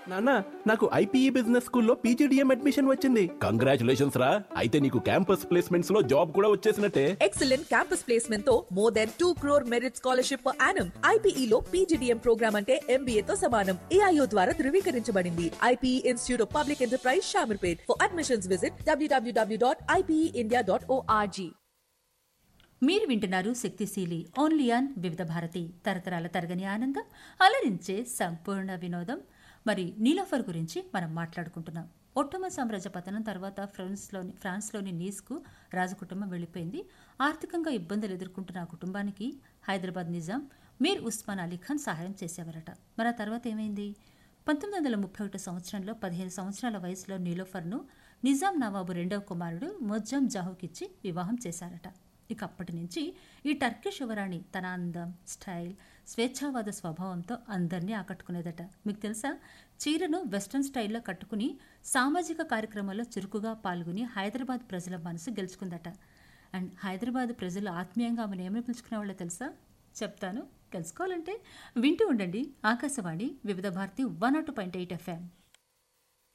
నాన్న నాకు IPE business స్కూల్లో పీజీడిఎం అడ్మిషన్ వచ్చింది కంగ్రాచులేషన్స్ రా అయితే నీకు క్యాంపస్ ప్లేస్మెంట్స్ లో జాబ్ కూడా వచ్చేసినట్టే ఎక్సలెంట్ క్యాంపస్ ప్లేస్మెంట్ తో more than two crore merit scholarship per annum IPE లో పీజీడీఎం ప్రోగ్రామ్ అంటే ఎంబీఏ తో సమానం ఏఐఓ ద్వారా ధృవీకరించబడింది IPE institute of public enterprise Shamirpet for admissions visit WWW dot IPE India dot ORG మీరు వింటున్నారు శక్తిశీలి ఓన్లీ ఆన్ వివిధ భారతి తరతరాల తరగని ఆనందం అలరించే సంపూర్ణ వినోదం మరి నీలోఫర్ గురించి మనం మాట్లాడుకుంటున్నాం ఒట్టమ సామ్రాజ్య పతనం తర్వాత ఫ్రాన్స్లోని ఫ్రాన్స్లోని నీస్కు రాజకుటుంబం వెళ్ళిపోయింది ఆర్థికంగా ఇబ్బందులు ఎదుర్కొంటున్న ఆ కుటుంబానికి హైదరాబాద్ నిజాం మీర్ ఉస్మాన్ అలీ ఖాన్ సహాయం చేసేవారట మరి ఆ తర్వాత ఏమైంది పంతొమ్మిది వందల ముప్పై ఒకటి సంవత్సరంలో పదిహేను సంవత్సరాల వయసులో నీలోఫర్ను నిజాం నవాబు రెండవ కుమారుడు మొజ్జం జాహుకిచ్చి వివాహం చేశారట ఇక అప్పటి నుంచి ఈ టర్కిష్ యువరాణి తన అందం స్టైల్ స్వేచ్ఛావాద స్వభావంతో అందరినీ ఆకట్టుకునేదట మీకు తెలుసా చీరను వెస్ట్రన్ స్టైల్లో కట్టుకుని సామాజిక కార్యక్రమాల్లో చురుకుగా పాల్గొని హైదరాబాద్ ప్రజల మనసు గెలుచుకుందట అండ్ హైదరాబాద్ ప్రజలు ఆత్మీయంగా ఆమెను ఏమని పిలుచుకునే వాళ్ళో తెలుసా చెప్తాను తెలుసుకోవాలంటే వింటూ ఉండండి Akashvani Vividh Bharati one nought point eight FM